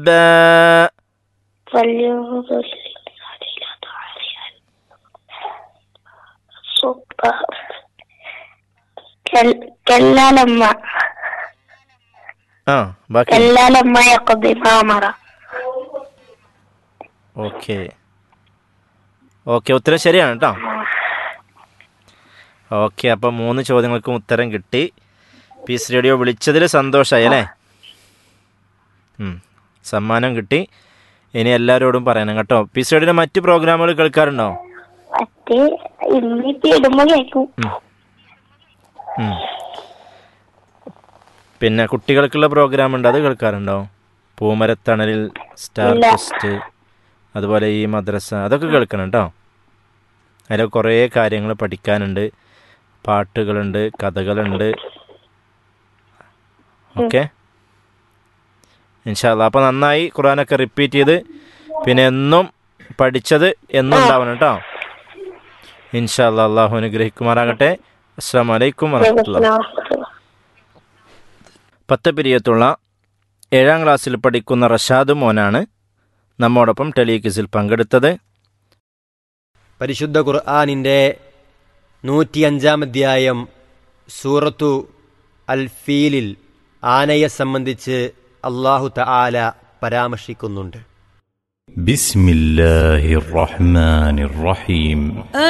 باء فلينظر الإنسان إلى طعامه صبا كل- كلا لما ആ ബാക്കി كلا لما يقضي ما أمره okay okay ഉത്തരം ശരിയാണ് കേട്ടോ ഓക്കെ അപ്പം മൂന്ന് ചോദ്യങ്ങൾക്കും ഉത്തരം കിട്ടി പീസ് റേഡിയോ വിളിച്ചതിൽ സന്തോഷമായി അല്ലേ ഉം. സമ്മാനം കിട്ടി ഇനി എല്ലാവരോടും പറയണം കേട്ടോ പീസ് റേഡിയോയുടെ മറ്റ് പ്രോഗ്രാമുകൾ കേൾക്കാറുണ്ടോ മറ്റേ ഇന്നിപ്പോ ഇടുമ്പോ കേൾക്കും ഉം. പിന്നെ കുട്ടികൾക്കുള്ള പ്രോഗ്രാം ഉണ്ട് അത് കേൾക്കാറുണ്ടോ പൂമരത്തണലിൽ സ്റ്റാർ ഇല്ല. ഫെസ്റ്റ് അതുപോലെ ഈ മദ്രസ അതൊക്കെ കേൾക്കണം കേട്ടോ അതിൽ കുറേ കാര്യങ്ങൾ പഠിക്കാനുണ്ട് പാട്ടുകളുണ്ട് കഥകളുണ്ട് ഓക്കെ ഇൻഷാല്ല അപ്പോൾ നന്നായി ഖുറാനൊക്കെ റിപ്പീറ്റ് ചെയ്ത് പിന്നെ എന്നും പഠിച്ചത് എന്നും ഉണ്ടാവണം കേട്ടോ ഇൻഷാല്ല അള്ളാഹു അനുഗ്രഹിക്കുമാറാകട്ടെ അസ്സാം വലൈക്കും വറഹമത്തുള്ള പത്ത് പിരിയത്തുള്ള ഏഴാം ക്ലാസ്സിൽ പഠിക്കുന്ന റഷാദ് മോനാണ് നമ്മോടൊപ്പം ടെലികിസിൽ പങ്കെടുത്തത് പരിശുദ്ധ ഖുർആാനിൻ്റെ നൂറ്റിയഞ്ചാം അധ്യായം സൂറത്തു അൽ ഫീലിൽ ആനയെ സംബന്ധിച്ച് അള്ളാഹു തആല പരാമർശിക്കുന്നുണ്ട് بسم الله الرحمن الرحيم